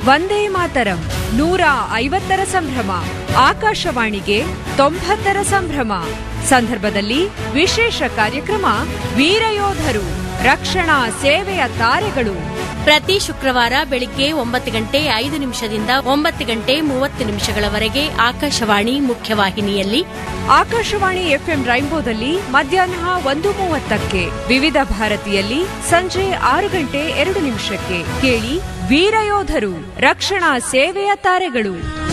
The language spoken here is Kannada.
ವಂದೇ ಮಾತರಂ ನೂರ ಐವತ್ತರ ಸಂಭ್ರಮ ಆಕಾಶವಾಣಿಗೆ ತೊಂಬತ್ತರ ಸಂಭ್ರಮ ಸಂದರ್ಭದಲ್ಲಿ ವಿಶೇಷ ಕಾರ್ಯಕ್ರಮ ವೀರಯೋಧರು ರಕ್ಷಣಾ ಸೇವೆಯ ತಾರೆಗಳು ಪ್ರತಿ ಶುಕ್ರವಾರ ಬೆಳಿಗ್ಗೆ ಒಂಬತ್ತು ಗಂಟೆ ಐದು ನಿಮಿಷದಿಂದ ಒಂಬತ್ತು ಗಂಟೆ ಮೂವತ್ತು ನಿಮಿಷಗಳವರೆಗೆ ಆಕಾಶವಾಣಿ ಮುಖ್ಯವಾಹಿನಿಯಲ್ಲಿ ಆಕಾಶವಾಣಿ ಎಫ್ಎಂ ರೈನ್ಬೋದಲ್ಲಿ ಮಧ್ಯಾಹ್ನ ಒಂದು ಮೂವತ್ತಕ್ಕೆ ವಿವಿಧ ಭಾರತಿಯಲ್ಲಿ ಸಂಜೆ ಆರು ಗಂಟೆ ಎರಡು ನಿಮಿಷಕ್ಕೆ ಕೇಳಿ ವೀರಯೋಧರು ರಕ್ಷಣಾ ಸೇವೆಯ ತಾರೆಗಳು